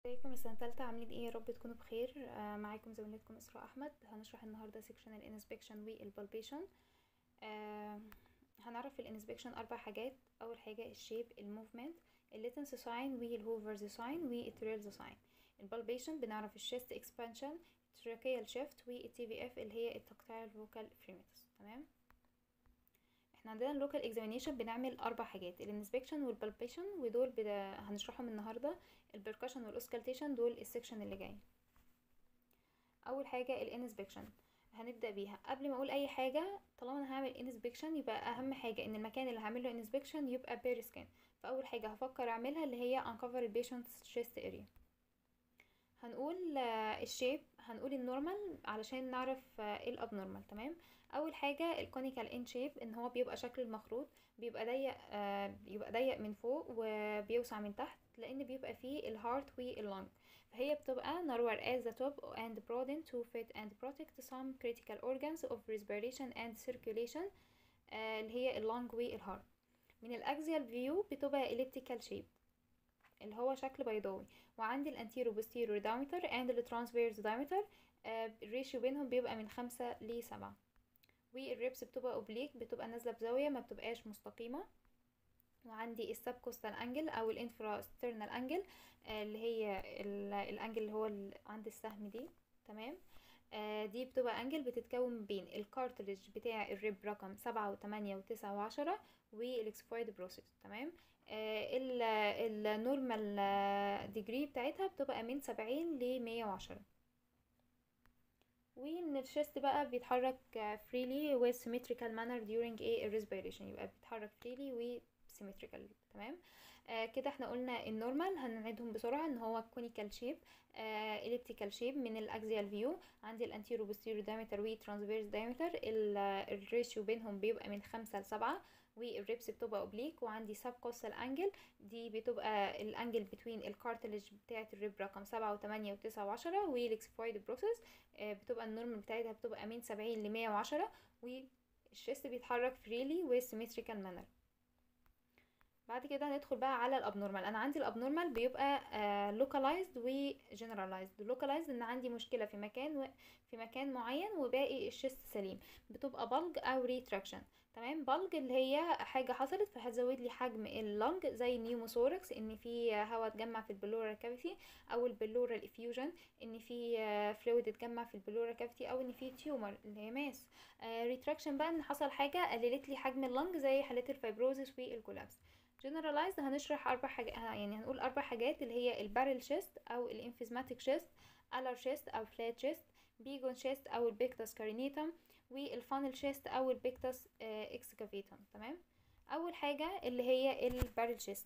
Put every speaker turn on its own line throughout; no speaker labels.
ازيكم السنة التالتة عاملين ايه يا رب تكونوا بخير آه معاكم زميلتكم اسراء احمد هنشرح النهاردة سيكشن الانسبكشن والبالبيشن آه هنعرف في الانسبكشن اربع حاجات اول حاجة الشيب الموفمنت الليتنس ساين والهوفرز ساين والتريلز ساين البالبيشن بنعرف الشيست اكسبانشن التراكيال شيفت والتي في اف اللي هي التقطيع الفوكال فريمتس تمام احنا عندنا اللوكال اكزامينيشن بنعمل اربع حاجات الانسبكشن والبالبيشن ودول بدا هنشرحهم النهارده البركشن والاوسكالتيشن دول السكشن اللي جاي اول حاجه الانسبكشن هنبدا بيها قبل ما اقول اي حاجه طالما انا هعمل انسبكشن يبقى اهم حاجه ان المكان اللي هعمل له انسبكشن يبقى بير سكان فاول حاجه هفكر اعملها اللي هي انكفر البيشنتس شيست اريا هنقول الشيب هنقول النورمال علشان نعرف ايه الابنورمال تمام اول حاجه الكونيكال ان شيب ان هو بيبقى شكل المخروط بيبقى ضيق آه بيبقى ضيق من فوق وبيوسع من تحت لان بيبقى فيه الهارت واللنج فهي بتبقى narrower at the top and broaden to fit and protect some critical organs of respiration and circulation آه اللي هي اللنج والهارت من الاكزيال فيو بتبقى elliptical shape اللي هو شكل بيضاوي وعندي الانتيرو بوستيرو diameter and الترانسفيرس diameter آه الريشيو بينهم بيبقى من خمسة لسبعة والريبس بتبقى اوبليك بتبقى نازله بزاويه ما بتبقاش مستقيمه وعندي السب كوستال انجل او الانفرا سترنال انجل آه اللي هي الانجل اللي هو اللي عند السهم دي تمام آه دي بتبقى انجل بتتكون بين الكارتلج بتاع الريب رقم سبعة وتمانية وتسعة وعشرة والاكسفويد بروسيس تمام آه النورمال ديجري بتاعتها بتبقى من سبعين لمية وعشرة وان الشيست بقى بيتحرك freely with symmetrical manner during a respiration يبقى بيتحرك freely و symmetrical تمام آه كده احنا قلنا النورمال هنعيدهم بسرعه ان هو كونيكال شيب آه elliptical شيب من الاكزيال فيو عندي الانتيرو بوستيرو دايمتر والترانسفيرس دايمتر الريشيو بينهم بيبقى من خمسة لسبعة والريبس بتبقى اوبليك وعندي سب كوستال انجل دي بتبقى الانجل بتوين الكارتلج بتاعه الريب رقم سبعة وتمانية وتسعة وعشرة والاكسفويد بروسيس آه بتبقى النورمال بتاعتها بتبقى من سبعين لمية وعشرة والشيست بيتحرك فريلي وسيمتريكال مانر بعد كده هندخل بقى على الابنورمال انا عندي الابنورمال بيبقى لوكالايزد وجنرالايزد لوكالايزد ان عندي مشكله في مكان و... في مكان معين وباقي الشيست سليم بتبقى بلج او ريتراكشن تمام بلج اللي هي حاجه حصلت فهتزود لي حجم اللنج زي النيوموثوركس ان في هواء اتجمع في البلورال كافيتي او البلورال افيوجن ان في فلويد اتجمع في البلورال كافيتي او ان في تيومر اللي هي ماس ريتراكشن بقى ان حصل حاجه قللت لي حجم اللنج زي حالات الفايبروزس والكولابس generalized هنشرح اربع حاجات يعني هنقول اربع حاجات اللي هي البارل شيست او الانفيزماتيك شيست الر شيست او فلات شيست بيجون شيست او البيكتس كارينيتم والفانل شيست او البيكتس اكسكافيتم تمام اول حاجه اللي هي البارل شيست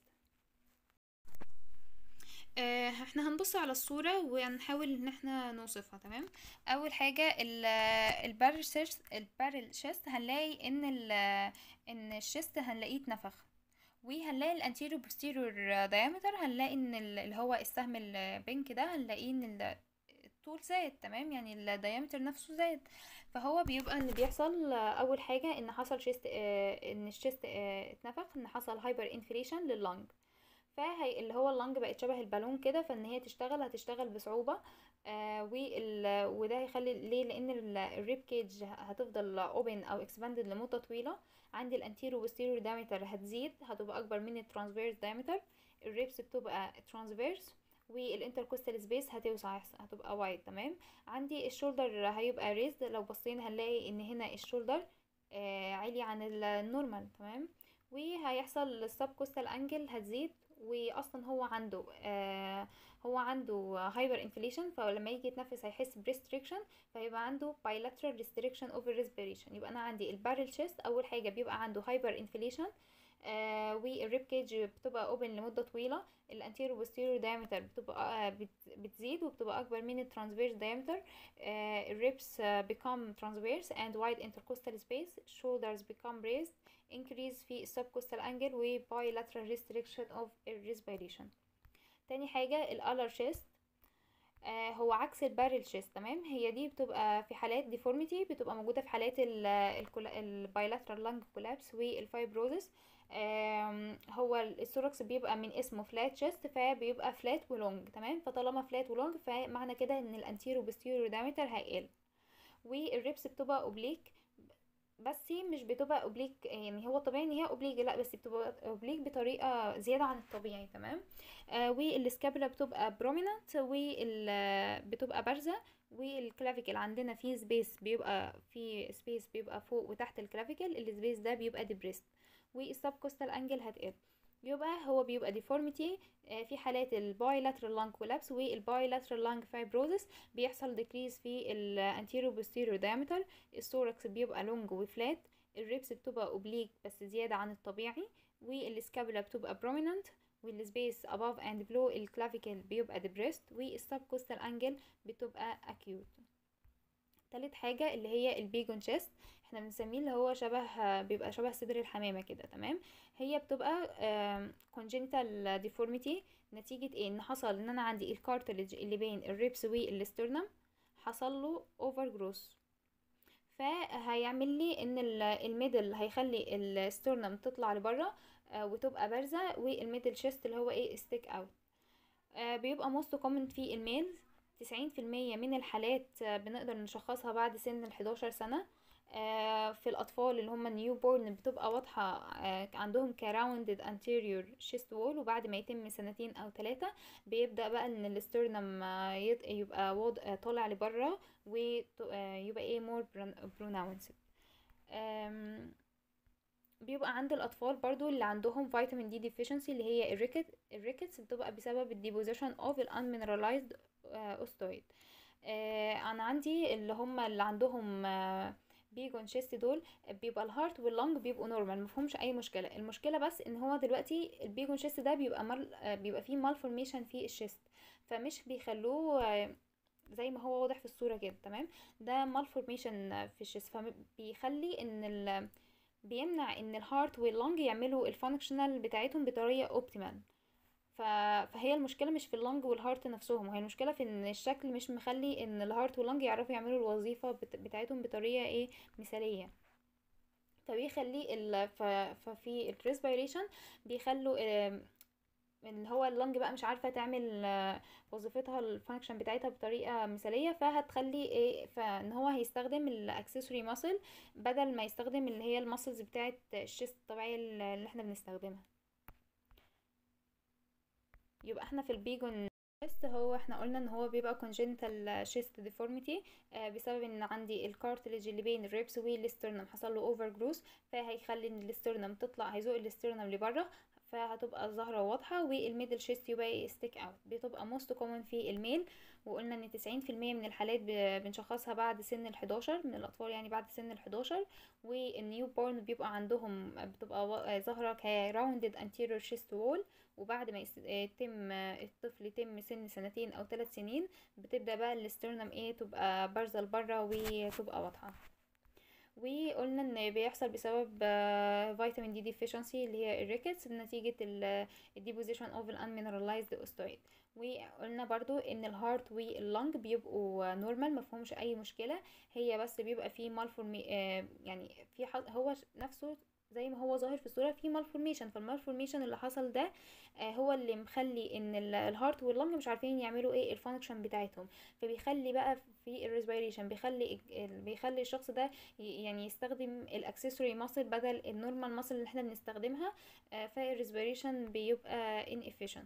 آه احنا هنبص على الصورة وهنحاول ان احنا نوصفها تمام اول حاجة البارل شيست البارل شيست هنلاقي ان ان الشيست هنلاقيه اتنفخ وهنلاقي الانتيريو بوستيريور دايمتر هنلاقي ان اللي هو السهم البينك ده هنلاقيه ان الطول زاد تمام يعني الدايمتر نفسه زاد فهو بيبقى ان بيحصل اول حاجه ان حصل شيست اه ان الشيست اه اتنفخ ان حصل هايبر انفليشن لللنج فهي اللي هو اللنج بقت شبه البالون كده فان هي تشتغل هتشتغل بصعوبه آه وال وده هيخلي ليه لان الريب كيج هتفضل اوبن او اكسباندد لمده طويله عندي الانتيرو والستيريو دايمتر هتزيد هتبقى اكبر من الترانسفيرس دايمتر الريبس بتبقى ترانسفيرس والانتركوستال سبيس هتوسع هتبقى وايد تمام عندي الشولدر هيبقى ريزد لو بصينا هنلاقي ان هنا الشولدر آه عالي عن النورمال تمام وهيحصل السب كوستال انجل هتزيد واصلا هو عنده آه هو عنده هايبر انفليشن فلما يجي يتنفس هيحس بريستريكشن فيبقى عنده bilateral restriction over respiration يبقى انا عندي البارل شيست اول حاجه بيبقى عنده هايبر انفليشن آه والريب كيج بتبقى اوبن لمده طويله الانتيرو بوستيريو دايمتر بتبقى آه بتزيد وبتبقى اكبر من الترانسفيرس دايمتر آه الريبس become transverse and wide intercostal space shoulders become raised increase في subcostal angle و bilateral restriction of respiration تاني حاجة الالر شيست آه هو عكس البارل شيست تمام هي دي بتبقى في حالات ديفورميتي بتبقى موجودة في حالات البايلاترال لانج كولابس والفايبروزس آم، هو الثوركس بيبقى من اسمه فلات شيست فبيبقى فلات ولونج تمام فطالما فلات ولونج فمعنى كده ان الانتيرو بوستيريو دايمتر هيقل والريبس بتبقى اوبليك بس مش بتبقى اوبليك يعني هو طبيعي ان هي اوبليك لا بس بتبقى اوبليك بطريقه زياده عن الطبيعي تمام آه والسكابولا بتبقى بروميننت وال بتبقى بارزه والكلافيكل عندنا فيه سبيس بيبقى في سبيس بيبقى فوق وتحت الكلافيكل السبيس ده بيبقى ديبريست والسب كوستال انجل هتقل يبقى هو بيبقى ديفورميتي في حالات البايلاترال لانج كولابس والبايلاترال لانج فايبروزس بيحصل ديكريز في الانتيرو بوستيريو دايمتر الثوركس بيبقى لونج وفلات الريبس بتبقى اوبليك بس زيادة عن الطبيعي والسكابولا بتبقى بروميننت والسبيس above and below الكلافيكل بيبقى depressed والسب كوستال انجل بتبقى acute تالت حاجة اللي هي البيجون شيست احنا بنسميه اللي هو شبه بيبقى شبه صدر الحمامة كده تمام هي بتبقى آم، congenital deformity نتيجة ايه ان حصل ان انا عندي الكارتلج اللي بين الريبس والاسترنم حصل له اوفر جروس فهيعمل لي ان ال- الميدل هيخلي الاسترنم تطلع لبره آه، وتبقى بارزة والميدل شيست اللي هو ايه ستيك اوت بيبقى موست كومن في الميلز تسعين في المية من الحالات آه، بنقدر نشخصها بعد سن الحداشر سنة آه، في الأطفال اللي هم النيو بورن بتبقى واضحة آه، عندهم كراوندد anterior chest wall وبعد ما يتم سنتين أو ثلاثة بيبدأ بقى إن الاسترنم آه، يط- يبقى واض... آه، طالع لبره ويبقى ايه more pronounced آم، بيبقى عند الأطفال برضو اللي عندهم فيتامين دي deficiency اللي هي الريكت الريكتس بتبقى بسبب الديبوزيشن of ال unmineralized آه، osteoid آه، انا عندي اللي هم اللي عندهم آه، بيجون شيست دول بيبقى الهارت واللنج بيبقوا نورمال مفهومش اي مشكله المشكله بس ان هو دلوقتي البيجون شيست ده بيبقى مال آه، بيبقى فيه مالفورميشن في الشيست فمش بيخلوه آه، زي ما هو واضح في الصوره كده تمام ده مالفورميشن في الشيست فبيخلي ان ال بيمنع ان الهارت واللنج يعملوا الفانكشنال بتاعتهم بطريقه اوبتيمال ف... فهي المشكله مش في اللنج والهارت نفسهم وهي المشكله في ان الشكل مش مخلي ان الهارت واللنج يعرفوا يعملوا الوظيفه بت... بتاعتهم بطريقه ايه مثاليه فبيخلي ال... ف... ففي الريسبيريشن بيخلوا آم، اللي هو اللنج بقى مش عارفه تعمل آه، وظيفتها الفانكشن بتاعتها بطريقه مثاليه فهتخلي ايه فان هو هيستخدم الاكسسوري ماسل بدل ما يستخدم اللي هي الماسلز بتاعه الشيست الطبيعيه اللي احنا بنستخدمها يبقى احنا في البيجون chest هو احنا قلنا ان هو بيبقى congenital chest deformity آه، بسبب ان عندي الكارتلج اللي بين الريبس والاسترنم حصل له اوفر جروس فهيخلي ان الاسترنم تطلع هيزق الاسترنم لبره فهتبقى ظاهرة واضحة والميدل شيست يبقى ستيك اوت بتبقى موست كومن في الميل وقلنا ان تسعين في المية من الحالات ب- بنشخصها بعد سن الحداشر من الأطفال يعني بعد سن الحداشر والنيو بورن بيبقى عندهم بتبقى وا- ظاهرة كراوندد anterior chest wall وبعد ما يس- يتم الطفل يتم سن سنتين أو ثلاث سنين بتبدأ بقى الاسترنم ايه تبقى بارزة لبره وتبقى واضحة وقلنا ان بيحصل بسبب فيتامين دي ديفيشنسي اللي هي الريكتس نتيجة الديبوزيشن اوف الانمينراليزد اوستويد وقلنا برضو ان الهارت واللنج بيبقوا نورمال مفهومش اي مشكلة هي بس بيبقى فيه مالفورمي يعني في ح- هو ش- نفسه زي ما هو ظاهر في الصورة في مالفورميشن فالمالفورميشن اللي حصل ده آه، هو اللي مخلي ان ال- الهارت واللنج مش عارفين يعملوا ايه الفانكشن بتاعتهم فبيخلي بقى في الريسبيريشن بيخلي ال- بيخلي الشخص ده ي- يعني يستخدم الاكسسوري ماسل بدل النورمال ماسل اللي احنا بنستخدمها فالريسبيريشن بيبقى inefficient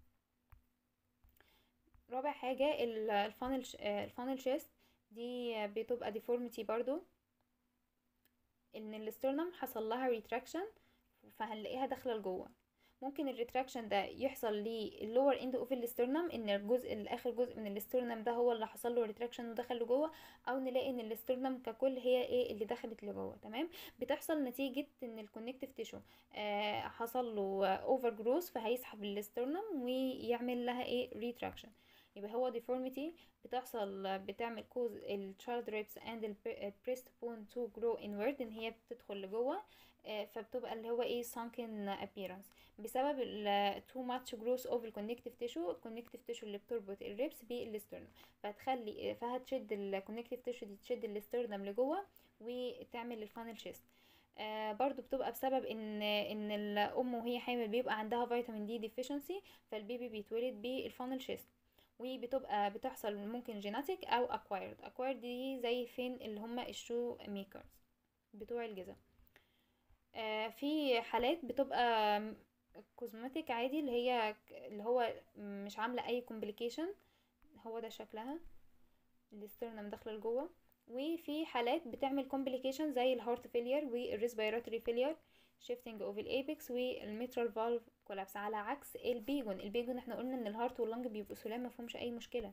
رابع حاجة ال- الفانل ش- آه، الفانل شيست دي بتبقى deformity برضو ان الاسترنم حصل لها ريتراكشن فهنلاقيها داخله لجوه ممكن الريتراكشن ده يحصل للور اند اوف الاسترنم ان الجزء الاخر جزء من الاسترنم ده هو اللي حصل له ريتراكشن ودخل لجوه او نلاقي ان الاسترنم ككل هي ايه اللي دخلت لجوه تمام بتحصل نتيجه ان الكونكتيف تيشو آه حصل له اوفر جروث فهيسحب الاسترنم ويعمل لها ايه ريتراكشن يبقى هو deformity بتحصل بتعمل كوز ال child ribs and ال breast bone to grow inward ان هي بتدخل لجوه آه، فبتبقى اللي هو ايه sunken appearance بسبب ال too much growth of ال connective tissue ال connective tissue اللي بتربط الريبس بالاسترنم فهتخلي فهتشد ال connective tissue دي تشد الاسترنم لجوه وتعمل الفانل chest آه برضو بتبقى بسبب ان ان الام وهي حامل بيبقى عندها فيتامين دي ديفيشنسي فالبيبي بيتولد بالفانل شيست وبتبقى بتحصل ممكن جيناتيك او اكوايرد اكوايرد دي زي فين اللي هما الشو ميكرز بتوع الجزم آه في حالات بتبقى كوزمتيك عادي اللي هي اللي هو مش عامله اي كومبليكيشن هو ده شكلها الاسترنم داخله لجوه وفي حالات بتعمل كومبليكيشن زي الهارت فيلير والريسبيراتوري فيلير شيفتنج اوف الايبكس والميترال فالف كولابس على عكس البيجون البيجون احنا قلنا ان الهارت واللنج بيبقوا سلام مفهومش اي مشكله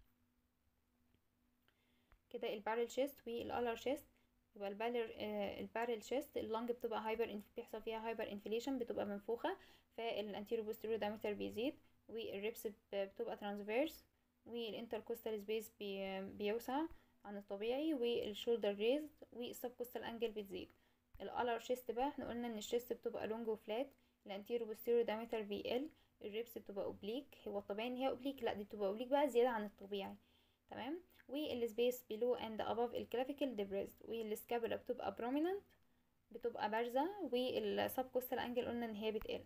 كده البارل شيست والالر شيست يبقى البارل آه البارل شيست اللنج بتبقى هايبر بيحصل فيها هايبر انفليشن بتبقى منفوخه فالانتيرو بوستيريو دايمتر بيزيد والريبس بتبقى ترانسفيرس والانتركوستال سبيس بي بيوسع عن الطبيعي والشولدر ريزد والسبكوستال انجل بتزيد الالر شيست بقى احنا قلنا ان الشيست بتبقى لونج وفلات الانتيرو بوستيريو دايمتر بيقل الريبس بتبقى اوبليك هو الطبيعي ان هي اوبليك لا دي بتبقى اوبليك بقى زياده عن الطبيعي تمام والسبيس below and above الكلافيكل depressed والسكابولا بتبقى prominent بتبقى بارزة والسبكوستال انجل قلنا ان هي بتقل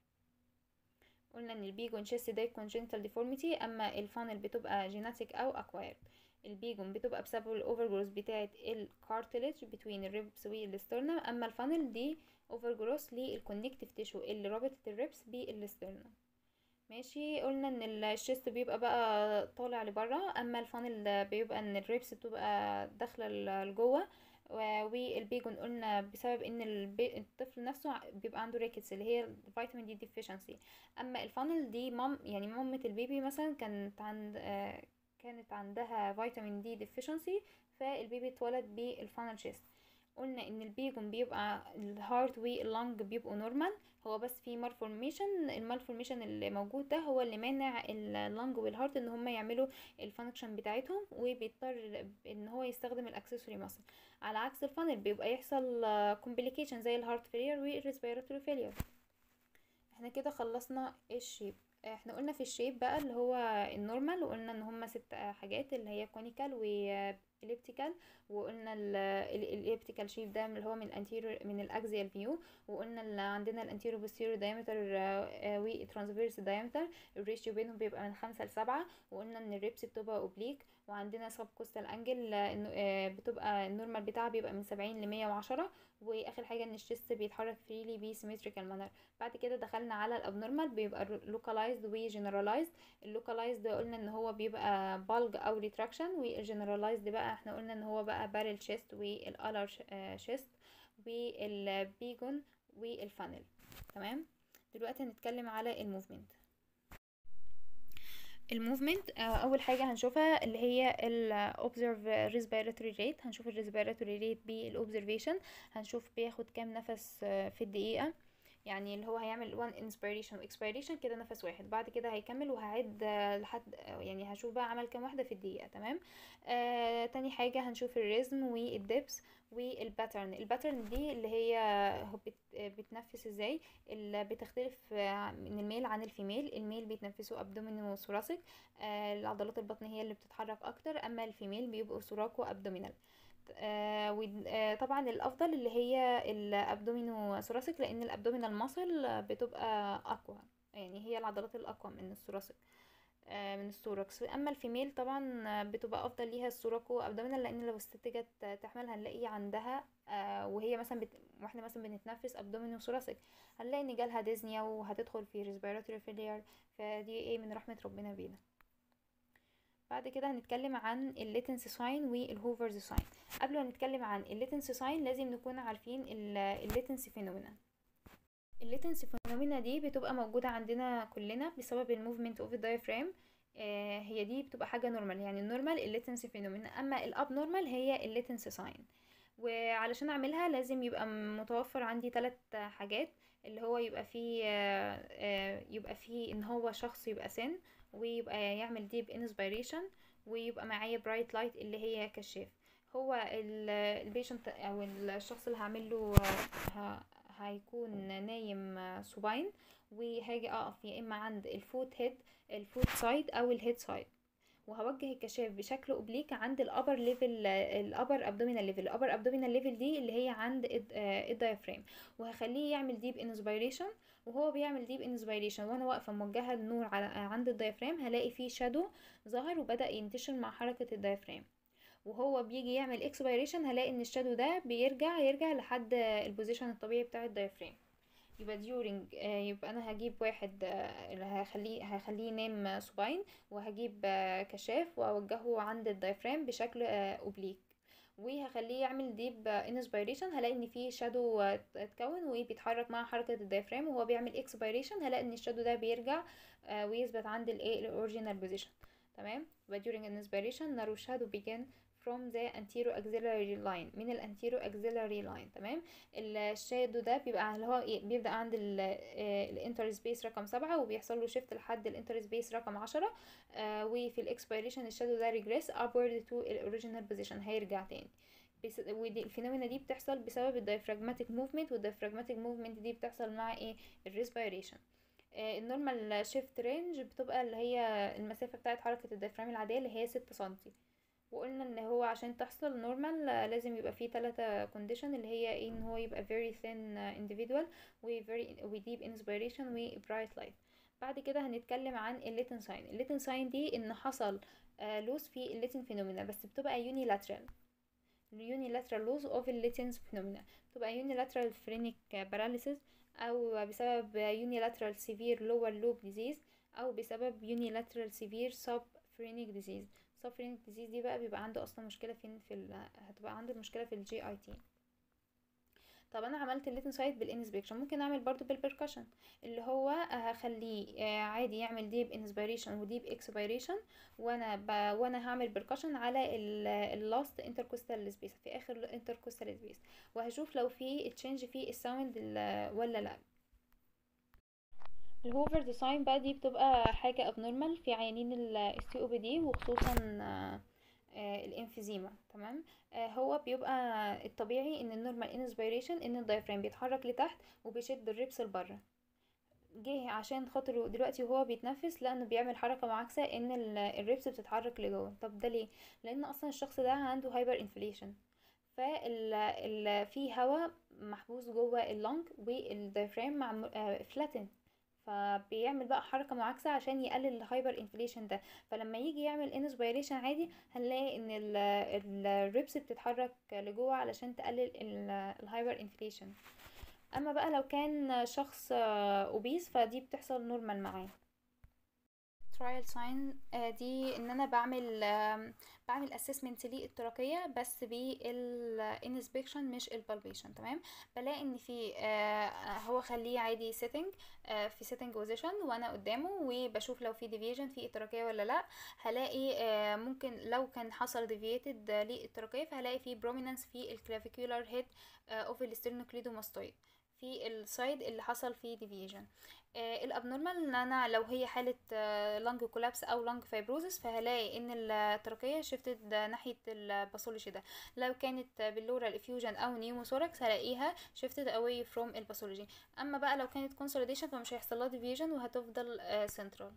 قلنا ان البيجون شيست ده congenital deformity اما الفانل بتبقى genetic او acquired البيجون بتبقى بسبب الاوفر جروث بتاعه الكارتلج بين الريبس والاسترنم اما الفانل دي اوفر جروث للكونكتيف تيشو اللي رابطت الريبس بالاسترنم ماشي قلنا ان الشيست بيبقى بقى طالع لبره اما الفانل بيبقى ان الريبس بتبقى داخله لجوه والبيجون قلنا بسبب ان الطفل نفسه بيبقى عنده ريكتس اللي هي فيتامين دي ديفيشنسي اما الفانل دي مام يعني مامة البيبي مثلا كانت عند آه كانت عندها فيتامين دي ديفيشنسي فالبيبي اتولد بالفانل شيست قلنا ان البيجون بيبقى الهارت واللنج بيبقوا نورمال هو بس في مالفورميشن المالفورميشن اللي موجود ده هو اللي مانع اللنج والهارت ان هم يعملوا الفانكشن بتاعتهم وبيضطر ان هو يستخدم الاكسسوري ماسل على عكس الفانل بيبقى يحصل كومبليكيشن زي الهارت فيلير والريسبيراتوري فيلير احنا كده خلصنا الشيب احنا قلنا في الشيب بقى اللي هو النورمال وقلنا ان هما ست حاجات اللي هي كونيكال واليبتيكال وقلنا الاليبتيكال شيب ده اللي هو من الانتيريور من الاكزيال فيو وقلنا اللي عندنا الانتيريور بوستيريور دايمتر والترانسفيرس دايمتر الريشيو بينهم بيبقى من خمسة لسبعة وقلنا ان الريبس بتبقى اوبليك وعندنا سب كوستال انجل بتبقى النورمال بتاعها بيبقى من سبعين لمية وعشرة واخر حاجه ان الشيست بيتحرك فريلي بسيمتريكال مانر بعد كده دخلنا على الابنورمال بيبقى لوكالايزد وجنرالايزد اللوكالايزد قلنا ان هو بيبقى بالج او ريتراكشن والجنرالايزد بقى احنا قلنا ان هو بقى بارل شيست والالر شيست والبيجون والفانل تمام دلوقتي هنتكلم على الموفمنت الموفمنت اول حاجه هنشوفها اللي هي الاوبزرف ريسبيراتوري ريت هنشوف الريسبيراتوري ريت بالاوبزرفيشن هنشوف بياخد كام نفس في الدقيقه يعني اللي هو هيعمل وان انسبيريشن واكسبيريشن كده نفس واحد بعد كده هيكمل وهعد لحد يعني هشوف بقى عمل كام واحده في الدقيقه تمام آه تاني حاجه هنشوف الريزم والدبس والباترن الباترن دي اللي هي بت بتنفس ازاي اللي بتختلف من الميل عن الفيميل الميل بيتنفسوا ابدومين وثوراسيك آه العضلات البطن هي اللي بتتحرك اكتر اما الفيميل بيبقوا ثوراك وابدومينال آه طبعا الافضل اللي هي الابدومينو ثوراسيك لان الابدومينال ماسل بتبقى اقوى يعني هي العضلات الاقوى من الثوراسيك آه من الثوركس اما الفيميل طبعا بتبقى افضل ليها الثوراكو ابدومينال لان لو الست جت تحمل هنلاقي عندها آه وهي مثلا بت... واحنا مثلا بنتنفس ابدومينو ثوراسيك هنلاقي ان جالها ديزنيا وهتدخل في ريسبيراتوري فيلير فدي ايه من رحمه ربنا بينا بعد كده هنتكلم عن الليتنس ساين والهوفرز ساين قبل ما نتكلم عن الليتنس ساين لازم نكون عارفين الليتنس فينومينا الليتنس فينومينا دي بتبقى موجودة عندنا كلنا بسبب الموفمنت اوف الدايفرام آه هي دي بتبقى حاجة نورمال يعني النورمال الليتنس فينومينا اما الاب نورمال هي الليتنس ساين وعلشان اعملها لازم يبقى متوفر عندي ثلاث حاجات اللي هو يبقى فيه آه آه يبقى فيه ان هو شخص يبقى سن ويبقى يعمل ديب انسبيريشن ويبقى معايا برايت لايت اللي هي كشاف هو البيشنت او الشخص اللي هعمل له هيكون نايم سوباين وهاجي اقف يا اما عند الفوت هيد الفوت سايد او الهيد سايد وهوجه الكشاف بشكل اوبليك عند الابر ليفل الابر ابدومينال ليفل الابر ابدومينال ليفل دي اللي هي عند الدايفرام وهخليه يعمل ديب انسبيريشن وهو بيعمل ديب انسبيريشن وانا واقفه موجهه النور على عند الدايفرام هلاقي فيه شادو ظهر وبدا ينتشر مع حركه الدايفرام وهو بيجي يعمل اكسبيريشن هلاقي ان الشادو ده بيرجع يرجع لحد البوزيشن الطبيعي بتاع الدايفرام يبقى during آه يبقى انا هجيب واحد آه هخليه هخليه ينام سباين وهجيب آه كشاف واوجهه عند الدايفرام بشكل اوبليك وهخليه يعمل ديب انسبيريشن هلاقي ان في شادو اتكون وبيتحرك مع حركه الدايفرام وهو بيعمل اكسبيريشن هلاقي ان الشادو ده بيرجع ويثبت عند الايه الاوريجينال بوزيشن تمام يبقى during inspiration narrow shadow begin from the anterior axillary line من الانتيرو axillary line تمام الشادو ده بيبقى اللي هو ايه بيبدأ عند الانتر سبيس رقم سبعة وبيحصل له شيفت لحد الانتر سبيس رقم عشرة آه وفي الاكسبيريشن الشادو ده ريجريس upward to الاوريجينال بوزيشن هيرجع تاني بس ودي الفينومينا دي بتحصل بسبب الدايفراجماتيك موفمنت والدايفراجماتيك موفمنت دي بتحصل مع ايه الريسبيريشن النورمال شيفت رينج بتبقى اللي هي المسافة بتاعت حركة الدايفرام العادية اللي هي ستة سنتي وقلنا ان هو عشان تحصل نورمال لازم يبقى فيه ثلاثة كونديشن اللي هي ايه ان هو يبقى very thin individual و very و deep inspiration و bright light بعد كده هنتكلم عن الليتن ساين الليتن ساين دي ان حصل لوز في الليتن فينومينا بس بتبقى unilateral unilateral loss of الليتن فينومينا بتبقى unilateral phrenic paralysis او بسبب unilateral severe lower lobe disease او بسبب unilateral severe subphrenic disease subphrenic disease دي بقى بيبقى عنده اصلا مشكله فين في ال... هتبقى عنده مشكله في الجي اي تي طب انا عملت الليتن سايت بالانسبكشن ممكن اعمل برضو بالبركشن اللي هو هخليه عادي يعمل ديب انسبيريشن وديب اكسبيريشن وانا ب... وانا هعمل بركشن على اللاست انتركوستال سبيس في اخر الانتركوستال سبيس وهشوف لو في تشينج في الساوند ولا لا الهوفر ديزاين بقى دي بتبقى حاجة ابنورمال في عيانين السي او بي دي وخصوصا الانفيزيما تمام هو بيبقى الطبيعي ان النورمال انسبيريشن ان الدايفرام بيتحرك لتحت وبيشد الريبس لبره جه عشان خاطر دلوقتي وهو بيتنفس لانه بيعمل حركه معاكسه ان الريبس بتتحرك لجوه طب ده ليه لان اصلا الشخص ده عنده هايبر انفليشن فال في هواء محبوس جوه اللنج والدايفرام مع فلاتن فبيعمل بقى حركه معاكسه عشان يقلل الهايبر انفليشن ده فلما يجي يعمل انسبيريشن عادي هنلاقي ان الريبس بتتحرك لجوه علشان تقلل الهايبر انفليشن اما بقى لو كان شخص اوبيس فدي بتحصل نورمال معاه ترايل ساين دي ان انا بعمل بعمل اسسمنت للتراكيه بس بالانسبكشن مش البالبيشن تمام بلاقي ان في هو خليه عادي سيتنج في سيتنج بوزيشن وانا قدامه وبشوف لو في ديفيجن في التراكيه ولا لا هلاقي ممكن لو كان حصل ديفييتد للتراكيه فهلاقي في بروميننس في الكلافيكولار هيد اوف الاسترنوكليدوماستويد في السايد اللي حصل فيه ديفيجن آه الابنورمال ان انا لو هي حاله آه لانج كولابس او لانج فايبروزس فهلاقي ان التركيه شفتت ناحيه الباثولوجي ده لو كانت باللورال افيوجن او نيوموثوركس هلاقيها شفتت اواي فروم الباثولوجي اما بقى لو كانت كونسوليديشن فمش هيحصل لها ديفيجن وهتفضل آه سنترال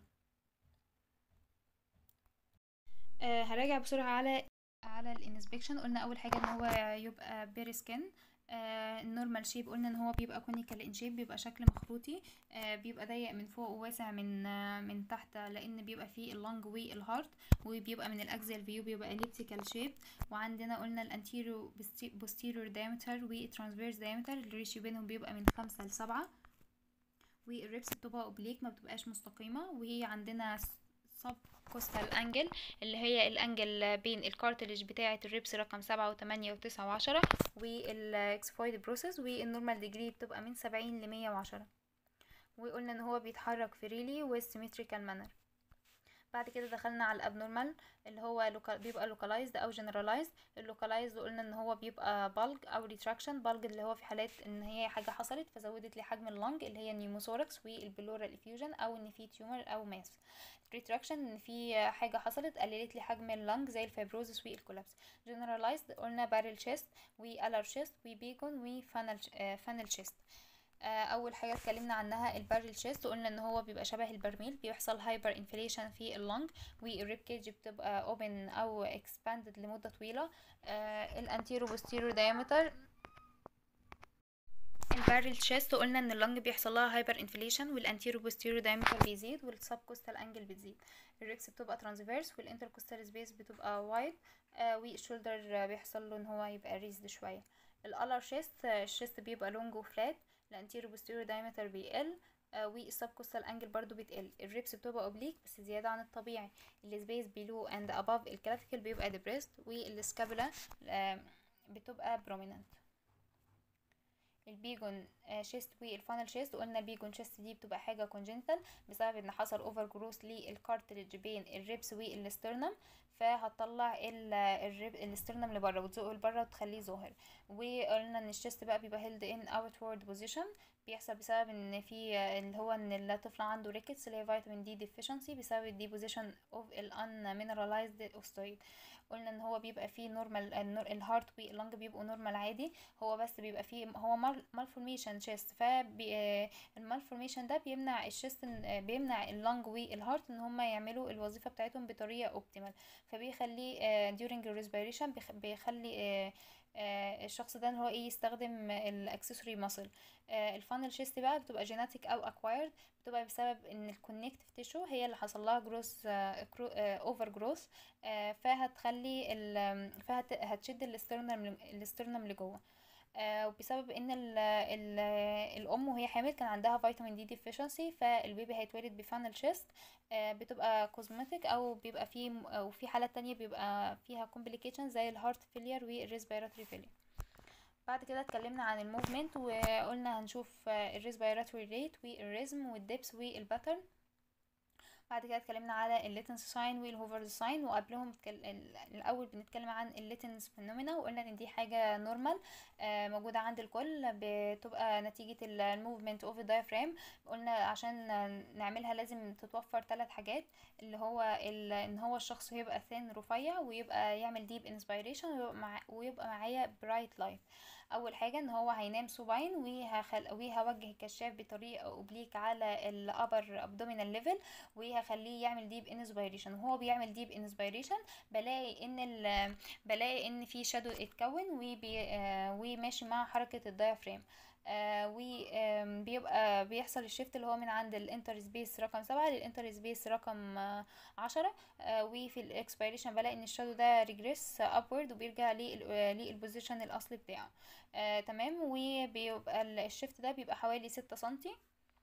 آه هراجع بسرعه على على الانسبكشن قلنا اول حاجه ان هو يبقى بيري سكين آه النورمال شيب قلنا ان هو بيبقى كونيكال ان شيب بيبقى شكل مخروطي آه بيبقى ضيق من فوق وواسع من آه من تحت لان بيبقى فيه اللنج والهارت وبيبقى من الاكزيال فيو بيبقى اليبتيكال شيب وعندنا قلنا الانتيريو بوستيريور دايمتر والترانسفيرس دايمتر الريشيو بينهم بيبقى من خمسة لسبعة والريبس بتبقى اوبليك ما بتبقاش مستقيمة وهي عندنا سب كوستال انجل اللي هي الانجل بين الكارتلج بتاعة الريبس رقم سبعة وتمانية وتسعة وعشرة والاكسفويد بروسيس والنورمال ديجري بتبقى من سبعين لمية وعشرة وقلنا ان هو بيتحرك فريلي وسيمتريكال مانر بعد كده دخلنا على الابنورمال اللي هو لوكال بيبقى لوكالايزد او جنرالايزد اللوكالايزد قلنا ان هو بيبقى بالج او ريتراكشن بالج اللي هو في حالات ان هي حاجه حصلت فزودت لي حجم اللنج اللي هي النيوموثوركس والبلورال افيوجن او ان في تيومر او ماس ريتراكشن ان في حاجه حصلت قللت لي حجم اللنج زي الفيبروزس والكولابس جنرالايزد قلنا بارل شيست والر شيست وبيكون وفانل فانل شيست آه، اول حاجه اتكلمنا عنها البارل شيست وقلنا ان هو بيبقى شبه البرميل بيحصل هايبر انفليشن في اللنج والريب كيج بتبقى اوبن او اكسباندد لمده طويله آه، الانتيرو بوستيرو دايمتر البارل شيست قلنا ان اللنج بيحصل لها هايبر انفليشن والانتيرو بوستيرو دايمتر بيزيد والسب كوستال انجل بتزيد الريكس بتبقى ترانسفيرس والانتركوستال سبيس بتبقى وايد آه والشولدر بيحصل له ان هو يبقى ريزد شويه الالر شيست الشيست بيبقى لونج وفلات الانتيرو بوستيرو دايمتر بيقل آه والسب كوستال انجل برضو بتقل الريبس بتبقى اوبليك بس زياده عن الطبيعي السبيس بيلو اند اباف الكلافيكل بيبقى ديبريست والسكابولا آه بتبقى بروميننت البيجون شيست والفانل شيست وقلنا البيجون شيست دي بتبقى حاجه كونجنتال بسبب ان حصل اوفر جروث للكارتلج بين الريبس والاسترنم فهتطلع الريب الاسترنم لبره وتزقه لبره وتخليه ظاهر وقلنا ان الشيست بقى بيبقى هيلد ان اوتورد بوزيشن بيحصل بسبب ان في اللي هو ان الطفل عنده ريكتس اللي هي فيتامين دي ديفيشنسي بسبب الديبوزيشن اوف الان مينرالايزد اوستويد قلنا ان هو بيبقى فيه نورمال الهارت واللنج بيبقوا نورمال عادي هو بس بيبقى فيه هو مالفورميشن شيست فالمالفورميشن ده بيمنع الشيست بيمنع اللنج والهارت ان هما يعملوا الوظيفه بتاعتهم بطريقه اوبتيمال فبيخليه during الريسبيريشن بيخلي الشخص ده ان هو ايه يستخدم الاكسسوري ماسل الفانل شيست بقى بتبقى جيناتيك او اكوايرد بتبقى بسبب ان الكونكتيف تيشو هي اللي حصل لها جروث اوفر جروث فهتخلي فهتشد الاسترنم الاسترنم لجوه آه وبسبب ان ال ال الام وهي حامل كان عندها فيتامين دي ديفيشنسي فالبيبي هيتولد بفانل شيست آه بتبقى كوزمتيك او بيبقى فيه او في حالات تانية بيبقى فيها كومبليكيشن زي الهارت فيلير والريسبيراتوري فيلير بعد كده اتكلمنا عن الموفمنت وقلنا هنشوف الريسبيراتوري ريت والريزم والدبس والباترن بعد كده اتكلمنا على الليتنس ساين والهوفرز ساين وقبلهم الاول بنتكلم عن الليتنس فينومينا وقلنا ان دي حاجه نورمال آه موجوده عند الكل بتبقى نتيجه الموفمنت اوف الدايفرام قلنا عشان نعملها لازم تتوفر ثلاث حاجات اللي هو ان هو الشخص يبقى ثين رفيع ويبقى يعمل ديب انسبيريشن ويبقى, مع ويبقى معايا برايت لايت اول حاجه ان هو هينام سوباين وهخل... وهوجه الكشاف بطريقه اوبليك على الابر ابدومينال ليفل وهخليه يعمل ديب انسبيريشن وهو بيعمل ديب انسبيريشن بلاقي ان ال... بلاقي ان في شادو اتكون وبي... آه وماشي مع حركه الدايفرام آه وبيبقى بيحصل الشيفت اللي هو من عند الانتر سبيس رقم سبعة للانتر سبيس رقم آه عشرة آه وفي الاكسبيريشن بلاقي ان الشادو ده ريجريس ابورد وبيرجع للبوزيشن الاصلي بتاعه آه تمام وبيبقى الشيفت ده بيبقى حوالي ستة سنتي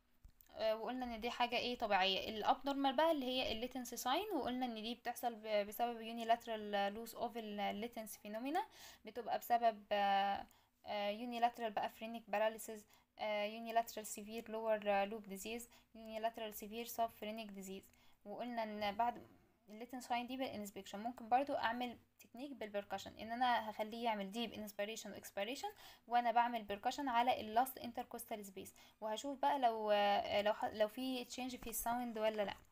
آه وقلنا ان دي حاجه ايه طبيعيه الاب نورمال بقى اللي هي الليتنس ساين وقلنا ان دي بتحصل بسبب يونيلاترال لوس اوف الليتنس فينومينا بتبقى بسبب آه يونيلاترال بقى فرينيك باراليسيس يونيلاترال سيفير لور لوب ديزيز يونيلاترال سيفير سب فرينيك ديزيز وقلنا ان بعد الليتن ساين دي بالانسبكشن ممكن برضو اعمل تكنيك بالبركشن ان انا هخليه يعمل ديب انسبيريشن واكسبيريشن وانا بعمل بركشن على اللاست انتركوستال سبيس وهشوف بقى لو لو لو في تشينج في الساوند ولا لا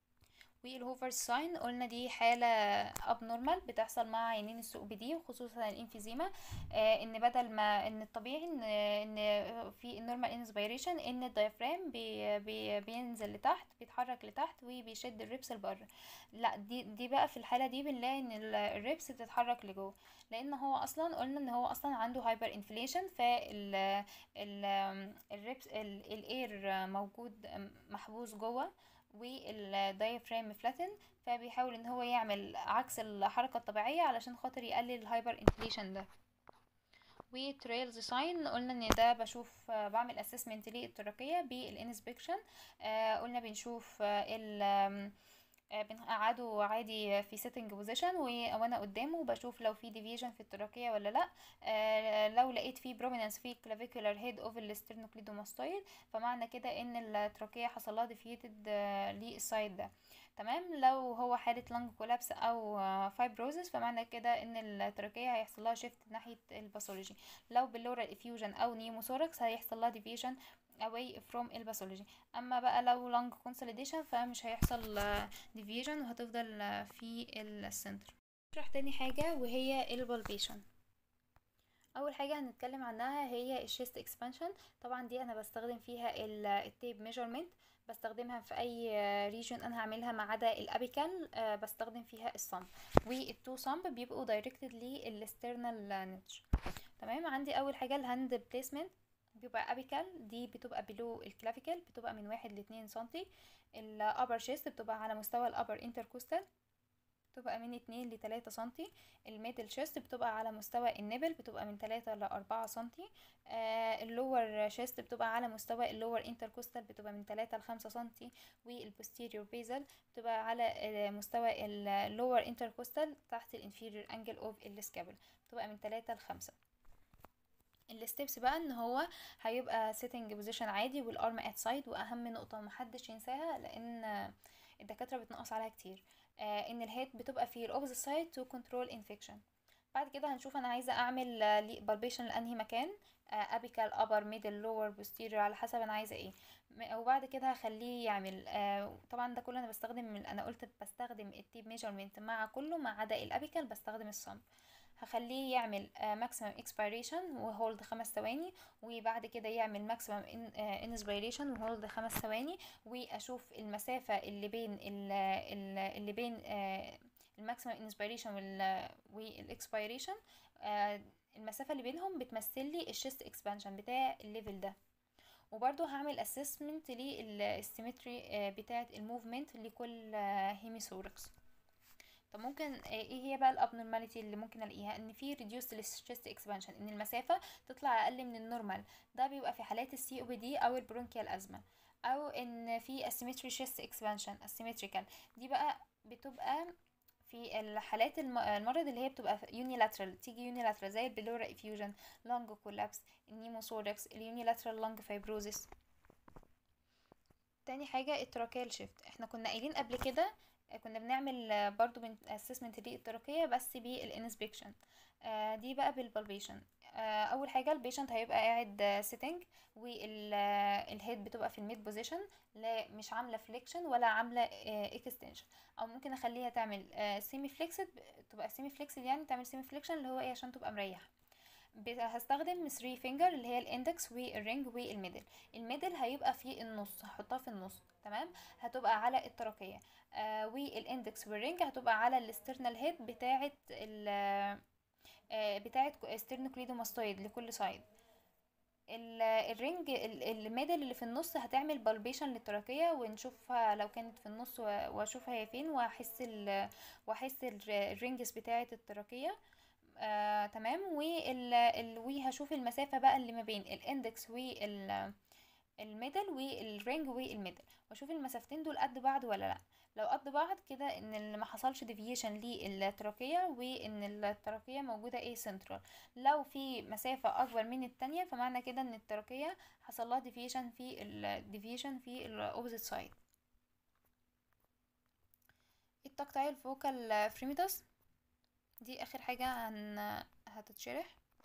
والهوفر ساين قلنا دي حالة اب نورمال بتحصل مع عينين السوق بدي وخصوصا الانفيزيما آه ان بدل ما ان الطبيعي ان ان في النورمال انسبيريشن ان الدايفرام بي بي بينزل لتحت بيتحرك لتحت وبيشد الريبس لبره لا دي دي بقى في الحالة دي بنلاقي ان الريبس بتتحرك لجوه لان هو اصلا قلنا ان هو اصلا عنده هايبر انفليشن فال ال الريبس الاير موجود محبوس جوه والدايفرام فلاتن فبيحاول ان هو يعمل عكس الحركة الطبيعية علشان خاطر يقلل الهايبر انفليشن ده وتريلز ساين قلنا ان ده بشوف بعمل اسسمنت للتركية بالانسبكشن قلنا بنشوف ال بنقعده عادي في سيتنج بوزيشن وانا قدامه بشوف لو في ديفيجن في التراكية ولا لا آه لو لقيت في بروميننس في كلافيكولار هيد اوف الاسترنوكليدوماستويد فمعنى كده ان التراكية حصل لها ديفيتد آه للسايد ده تمام لو هو حالة لانج كولابس او فايبروزس فمعنى كده ان التراكية هيحصل لها شيفت ناحية الباثولوجي لو باللورال افيوجن او نيموثوركس هيحصل لها ديفيجن away from الباثولوجي اما بقى لو lung consolidation فمش هيحصل deviation وهتفضل في السنتر نشرح تاني حاجة وهي البالبيشن اول حاجه هنتكلم عنها هي الشيست اكسبانشن طبعا دي انا بستخدم فيها التيب ميجرمنت بستخدمها في اي ريجن انا هعملها ما عدا الابيكال بستخدم فيها الصمب والتو صمب بيبقوا دايركتد للاسترنال نيتش تمام عندي اول حاجه الهاند بليسمنت بيبقى ابيكال دي بتبقى بلو الكلافيكال بتبقى من واحد لاتنين سنتي الابر شيست بتبقى على مستوى الابر انتركوستال بتبقى من اتنين لتلاتة سنتي الميدل شيست بتبقى على مستوى النبل بتبقى من تلاتة لأربعة سنتي آه اللور شيست بتبقى على مستوى اللور انتركوستال بتبقى من تلاتة لخمسة سنتي والبوستيريور بيزل بتبقى على مستوى اللور انتركوستال تحت الانفيريور انجل اوف السكابل بتبقى من تلاتة لخمسة الستبس بقى ان هو هيبقى سيتنج بوزيشن عادي والارم ات سايد واهم نقطه محدش ينساها لان الدكاتره بتنقص عليها كتير آه ان الهيد بتبقى في الاوبزيت سايد تو كنترول انفكشن بعد كده هنشوف انا عايزه اعمل بالبيشن لانهي مكان ابيكال ابر ميدل لور بوستيريور على حسب انا عايزه ايه وبعد كده هخليه يعمل آه طبعا ده كله انا بستخدم من انا قلت بستخدم التيب ميجرمنت مع كله ما عدا الابيكال بستخدم الصمب هخليه يعمل ماكسيمم اكسبيريشن وهولد خمس ثواني وبعد كده يعمل ماكسيمم انسبيريشن وهولد خمس ثواني واشوف المسافه اللي بين اللي بين الماكسيمم انسبيريشن والاكسبيريشن المسافه اللي بينهم بتمثل لي الشيست اكسبانشن بتاع الليفل ده وبرضو هعمل اسسمنت للسيمتري بتاعه الموفمنت لكل هيميثوركس طب ممكن ايه هي بقى الابنورماليتي اللي ممكن الاقيها ان في ريديوس للشيست اكسبانشن ان المسافه تطلع اقل من النورمال ده بيبقى في حالات السي او بي دي او البرونكيال ازمه او ان في اسيمتري شيست اكسبانشن اسيمتريكال دي بقى بتبقى في الحالات المرض اللي هي بتبقى يونيلاترال تيجي يونيلاترال زي البلورا افيوجن لونج كولابس النيموثوركس اليونيلاترال لونج فايبروزيس تاني حاجه التراكيال شيفت احنا كنا قايلين قبل كده كنا بنعمل برضو من اسسمنت للتراكية بس بالانسبكشن دي بقى بالبالبيشن اول حاجه البيشنت هيبقى قاعد سيتنج والهيد بتبقى في الميد بوزيشن لا مش عامله فليكشن ولا عامله اكستنشن او ممكن اخليها تعمل سيمي فليكسد تبقى سيمي فليكسد يعني تعمل سيمي فليكشن اللي هو ايه عشان تبقى مريحه هستخدم 3 فينجر اللي هي الاندكس والرينج والميدل الميدل هيبقى في النص هحطها في النص تمام هتبقى على التراكيه آه والاندكس والرينج هتبقى على الاسترنال هيد بتاعه ال آه بتاعه استرنوكليدوماستويد لكل سايد الرينج الميدل اللي في النص هتعمل بالبيشن للتراكيه ونشوفها لو كانت في النص واشوفها هي فين واحس واحس الرينجز بتاعه التراكيه آه، تمام وهشوف المسافه بقى اللي ما بين الاندكس وال الميدل والرينج والميدل واشوف المسافتين دول قد بعض ولا لا لو قد بعض كده ان ما حصلش ديفيشن للتراكيه وان التراكيه موجوده ايه سنترال لو في مسافه اكبر من التانية فمعنى كده ان التراكيه حصل لها ديفيشن في الديفيشن في الاوبزيت سايد التكتايل فوكال فريميتاس دي اخر حاجه هن... هتتشرح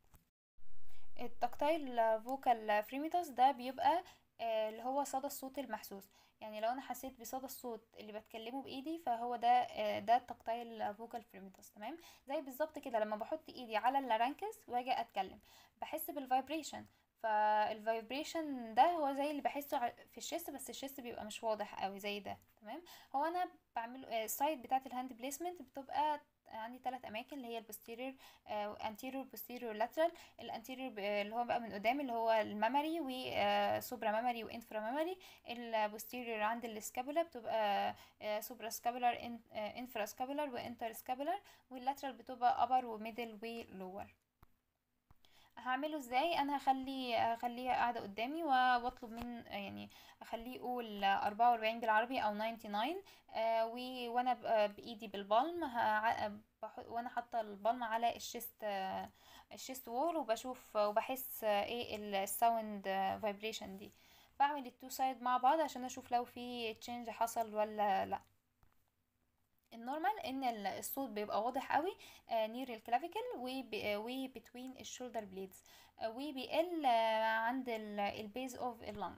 التكتايل فوكال فريميتاس ده بيبقى آه اللي هو صدى الصوت المحسوس يعني لو انا حسيت بصدى الصوت اللي بتكلمه بايدي فهو ده آه ده التكتايل فوكال فريميتاس تمام زي بالظبط كده لما بحط ايدي على اللارنكس واجي اتكلم بحس بالفايبريشن فالفايبريشن ده هو زي اللي بحسه في الشيست بس الشيست بيبقى مش واضح قوي زي ده تمام هو انا بعمله السايد بتاعه الهاند بليسمنت بتبقى عندي ثلاث اماكن اللي هي البوستيريور انتيريور بوستيريور لاترال الانتيريور اللي هو بقى من قدام اللي هو المامري وسوبرا مامري وانفرا مامري البوستيريور عند السكابولا بتبقى سوبرا سكابولار انفرا سكابولار وانتر سكابولار واللاترال بتبقى ابر وميدل ولور هعمله ازاي انا هخلي هخليها قاعده قدامي واطلب من يعني اخليه يقول أربعة وأربعين بالعربي او 99 آه وانا بايدي بالبالم وانا حاطه البالم على الشيست آه الشيست وول وبشوف وبحس آه ايه الساوند فايبريشن دي بعمل التو سايد مع بعض عشان اشوف لو في تشينج حصل ولا لا النورمال ان الصوت بيبقى واضح قوي نير الكلافيكل وبتوين الشولدر بليدز وبيقل عند البيز اوف اللنج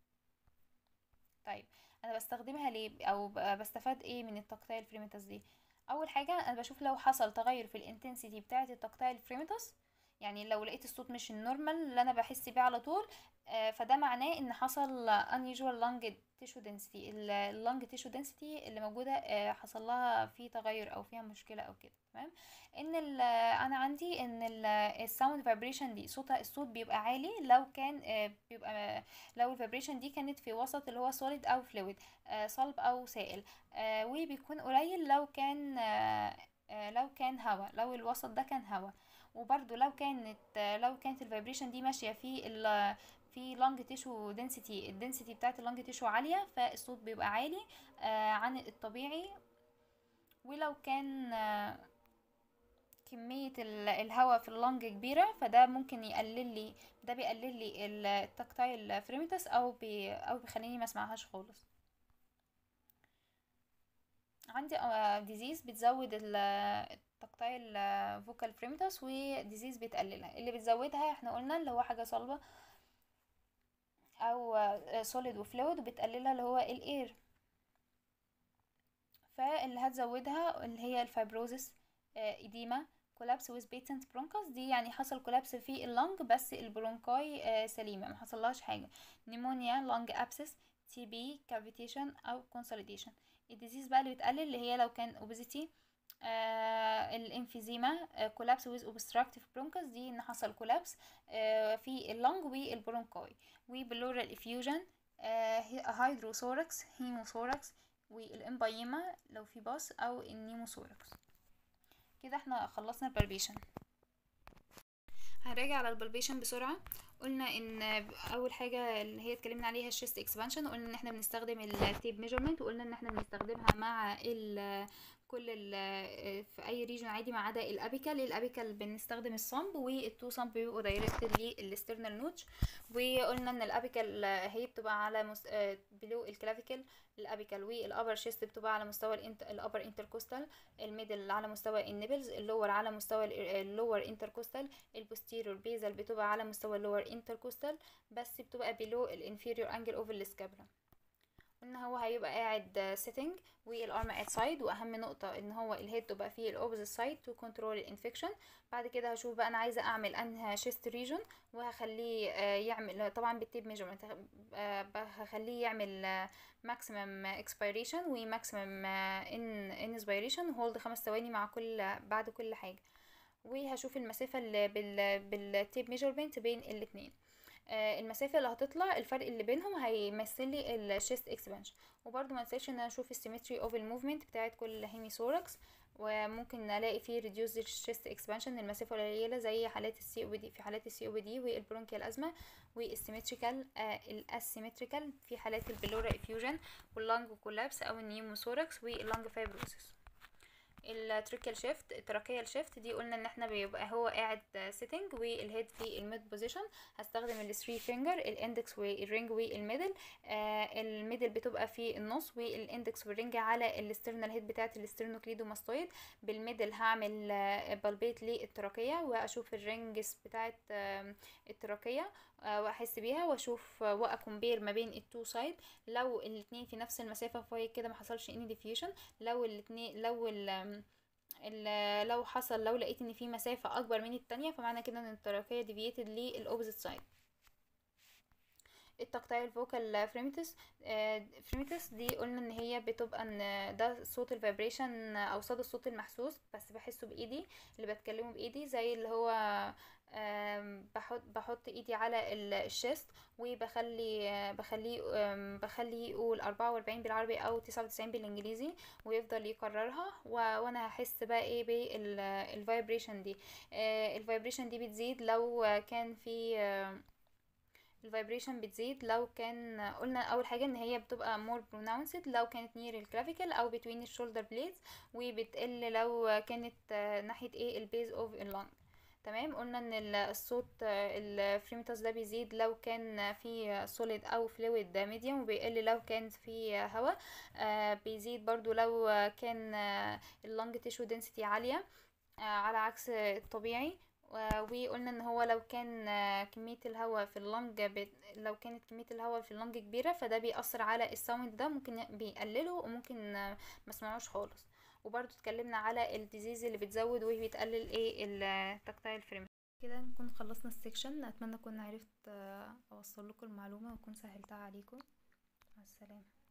طيب انا بستخدمها ليه او بستفاد ايه من التكتايل فريميتاس دي اول حاجه انا بشوف لو حصل تغير في الانتنسيتي بتاعه التكتايل فريميتاس يعني لو لقيت الصوت مش النورمال اللي انا بحس بيه على طول آه، فده معناه ان حصل unusual lung tissue density ال lung tissue density اللي موجودة آه، حصل لها في تغير او فيها مشكلة او كده تمام ان ال انا عندي ان الساوند فايبريشن دي صوت الصوت بيبقى عالي لو كان آه، بيبقى لو الفايبريشن دي كانت في وسط اللي هو solid او fluid آه، صلب او سائل آه، وبيكون قليل لو كان آه، آه، لو كان هوا لو الوسط ده كان هوا وبرده لو كانت آه، لو كانت الفايبريشن دي ماشيه في ال في لونج تيشو دنسيتي الدنسيتي بتاعت اللونج تيشو عاليه فالصوت بيبقى عالي آه، عن الطبيعي ولو كان آه، كمية ال- الهواء في اللنج كبيرة فده ممكن يقلل لي ده بيقلل لي التكتايل فريمتس او بي او بيخليني ما اسمعهاش خالص عندي ديزيز بتزود التكتايل فوكال فريمتس وديزيز بتقللها اللي بتزودها احنا قلنا اللي هو حاجة صلبة او سوليد وفلويد وبتقللها اللي هو الاير فاللي هتزودها اللي هي الفايبروزس إديمة كولابس ويز بيتنت برونكاس دي يعني حصل كولابس في اللنج بس البرونكاي آه، سليمة ما حصلهاش حاجة نيمونيا لونج ابسس تي بي كافيتيشن او كونسوليديشن الديزيز بقى اللي بتقلل اللي هي لو كان اوبيزيتي آه الانفيزيما كولابس ويز اوبستراكتيف برونكاس دي ان حصل كولابس آه في اللنج والبرونكاي وبلورال افيوجن هيدروثوركس هيموثوركس والامبايما لو في باص او النيموثوركس كده احنا خلصنا البلبيشن هنراجع على البلبيشن بسرعة قلنا ان اول حاجة اللي هي اتكلمنا عليها الشيست اكسبانشن قلنا ان احنا بنستخدم التيب ميجرمنت وقلنا ان احنا بنستخدمها مع ال كل ال في اي ريجن عادي ما عدا الابيكال الابيكال بنستخدم الصمب والتو صمب بيبقوا دايركتد للاسترنال نوتش وقلنا ان الابيكال هي بتبقى على مس... بلو الكلافيكل الابيكال والابر شيست بتبقى على مستوى الانت... الابر انتركوستال الميدل على مستوى النبلز اللور على مستوى اللور انتركوستال البوستيريور بيزل بتبقى على مستوى اللور انتركوستال بس بتبقى بلو الانفيريور انجل اوف السكابرا قلنا هو هيبقى قاعد سيتنج والارم ات سايد واهم نقطه ان هو الهيد تبقى فيه الاوبوزيت سايد تو كنترول الانفكشن بعد كده هشوف بقى انا عايزه اعمل انها شيست ريجون وهخليه يعمل طبعا بالتيب ميجرمنت هخليه يعمل ماكسيمم اكسبيريشن وماكسيمم ان انسبيريشن هولد خمس ثواني مع كل بعد كل حاجه وهشوف المسافه اللي بال بالتيب ميجرمنت بين الاتنين المسافه اللي هتطلع الفرق اللي بينهم هيمثل لي الشيست اكسبانشن وبرده ما انساش ان انا اشوف السيمتري اوف الموفمنت بتاعت كل هيميثوركس وممكن الاقي فيه ريديوس الشيست اكسبانشن المسافه قليله زي حالات السي او بي دي في حالات السي او بي دي والبرونكيال ازمه والسيمتريكال آه الاسيمتريكال في حالات البلورا افيوجن واللانج كولابس او النيوموثوركس واللانج فايبروسيس التريكال شيفت التراكيال شيفت دي قلنا ان احنا بيبقى هو قاعد سيتنج والهيد في الميد بوزيشن هستخدم الثري فينجر الاندكس والرينج والميدل آه الميدل بتبقى في النص والاندكس والرينج على الاسترنال هيد بتاعه الاسترنوكليدوماستويد بالميدل هعمل آه بالبيت للتراكيه واشوف الرينجز بتاعه آه التراكيه واحس بيها واشوف واكمبير ما بين التو سايد لو الاتنين في نفس المسافه فهي كده ما حصلش اني ديفيوجن لو الاتنين لو ال لو حصل لو لقيت ان في مسافه اكبر من التانية فمعنى كده ان التراكيه ديفييتد للاوبوزيت سايد التكتايل فوكال فريمتس فريمتس دي قلنا ان هي بتبقى ان ده صوت الفايبريشن او صدى الصوت المحسوس بس بحسه بايدي اللي بتكلمه بايدي زي اللي هو بحط بحط ايدي على الشيست وبخلي بخليه بخليه يقول أربعة وأربعين بالعربي او تسعة وتسعين بالانجليزي ويفضل يكررها وانا هحس بقى ايه بالفايبريشن دي الفايبريشن دي بتزيد لو كان في الفايبريشن بتزيد لو كان قلنا اول حاجه ان هي بتبقى more pronounced لو كانت near الكلافيكل او between الشولدر blades وبتقل لو كانت ناحيه ايه البيز اوف اللونج تمام قلنا ان الصوت الفريمتاس ده بيزيد لو كان في سوليد او فلويد ميديوم وبيقل لو كان في هواء آه بيزيد برضو لو كان اللونج تيشو دنسيتي عاليه آه على عكس الطبيعي وقلنا ان هو لو كان كمية الهواء في اللنج ب... لو كانت كمية الهواء في اللنج كبيرة فده بيأثر على الساوند ده ممكن بيقلله وممكن ما سمعوش خالص وبرضو اتكلمنا على الديزيز اللي بتزود وبتقلل ايه التكتايل فريم كده نكون خلصنا السكشن اتمنى اكون عرفت اوصل لكم المعلومة واكون سهلتها عليكم مع السلامة